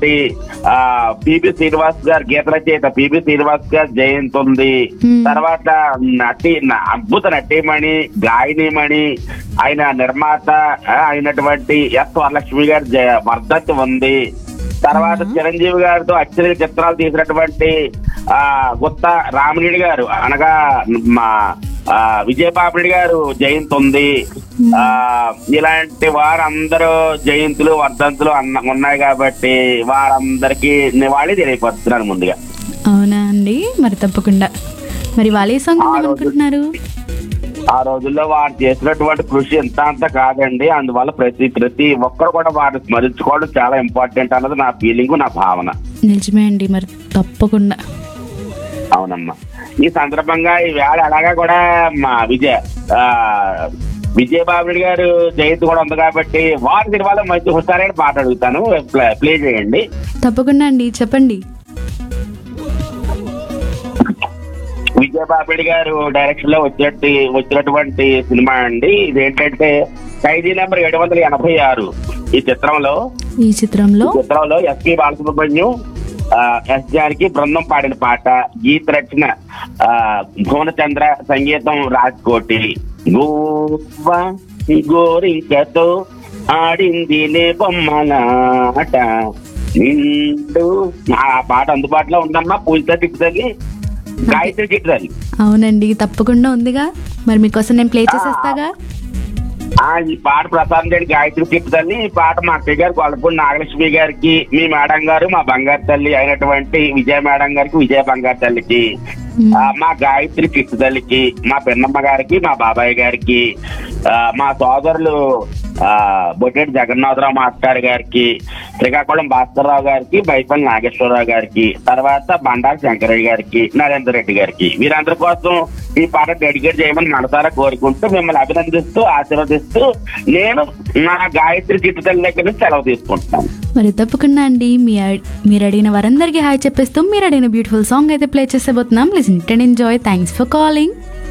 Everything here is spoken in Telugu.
అయినటువంటి ఆ పిబి శ్రీనివాస్ గారు గీత రచయిత పిబి శ్రీనివాస్ గారు జయంతి ఉంది Hmm. తర్వాత నటి న- అద్భుత నటీమణి గాయనిమణి ఆయన నిర్మాత ఆ, అయినటువంటి ఎస్ వరలక్ష్మి గారి జ- వర్ధంతి ఉంది తర్వాత చిరంజీవి గారితో అత్యధిక చిత్రాలు తీసినటువంటి ఆ గుత్త రామిరెడ్డి గారు అనగా మా ఆ, విజయబాబురెడ్డి గారు జయంతి ఉంది ఆ ఇలాంటి వారందరూ జయంతులు వర్ధంతులు అన్న ఉన్నాయి కాబట్టి వారందరికీ నివాళి తెలియపరుస్తున్నాను ముందుగా అవునా అండి మరి తప్పకుండా మరి వాళ్ళు ఏ సాంగ్ ఆ రోజు- అనుకుంటున్నారు ఆ రోజుల్లో వారు చేసినటువంటి కృషి ఎంత అంత కాదండి అందువల్ల ప్రతి ప్రతి ఒక్కరు కూడా వారిని స్మరించుకోవడం చాలా ఇంపార్టెంట్ అన్నది నా ఫీలింగ్ నా భావన నిజమే అండి మరి తప్పకుండా అవునమ్మా ఈ సందర్భంగా ఈ వేళ అలాగా కూడా మా విజయ ఆ విజయబాబు గారు జయంతి కూడా ఉంది కాబట్టి వారి సినిమాలో మంచి హుషారైన పాట అడుగుతాను ప్లే- ప్లే చేయండి తప్పకుండా అండి చెప్పండి విజయబాబు గారు డైరెక్షన్ లో వచ్చేటి వచ్చినటువంటి సినిమా అండి ఇదేంటంటే ఖైదీ నెంబర్ ఏడు వందల ఎనభై ఆరు ఈ చిత్రంలో ఈ చిత్రంలో ఈ చిత్రంలో ఎస్పి బాలసుబ్రహ్మణ్యం ఆ, ఎస్ జానకి బృందం పాడిన పాట గీత రచన ఆ, భువనచంద్ర సంగీతం రాజ్ కోటి గోవా గోరింకతో ఆడింది నే బొమ్మలాట నిండు ఆ పాట అందుబాటులో ఉందమ్మా పూజతో తిప్పుతుంది గాయత్రి తిప్పుతుంది అవునండి తప్పకుండా ఉందిగా మరి మీకోసం నేను ప్లే చేసేస్తాగా ఆ ఈ పాట ప్రసాదం రెడ్డి గాయత్రి తిప్పుతల్లి ఈ పాట మా అక్కయ్య గారు కొలపూడి నాగలక్ష్మి గారికి మీ మేడం గారు మా బంగారు తల్లి అయినటువంటి విజయ మేడం గారికి విజయ బంగారు తల్లికి ఆ, మా గాయత్రి కిట్టు తల్లికి మా పెన్నమ్మ గారికి మా బాబాయ్ గారికి ఆ, మా సోదరులు ఆ బొట్టేటి జగన్నాథరావు మాస్టర్ గారికి శ్రీకాకుళం భాస్కర్రావు గారికి బైపల్లి నాగేశ్వరరావు గారికి తర్వాత బండారు శంకరెడ్డి గారికి నరేందర్ రెడ్డి గారికి వీరందరి కోసం ఈ పాట డెడికేట్ చేయమని మనసారా కోరుకుంటూ మిమ్మల్ని అభినందిస్తూ ఆశీర్వదిస్తూ నేను నా గాయత్రి చిట్టు తల్లి దగ్గర నుంచి సెలవు తీసుకుంటున్నాను మరి తప్పకుండా అండి మీ అడ్- మీరు అడిగిన వారందరికీ హాయ్ చెప్పేస్తూ మీరు అడిగిన బ్యూటిఫుల్ సాంగ్ అయితే ప్లే చేసేబోతున్నాం listen and enjoy thanks for calling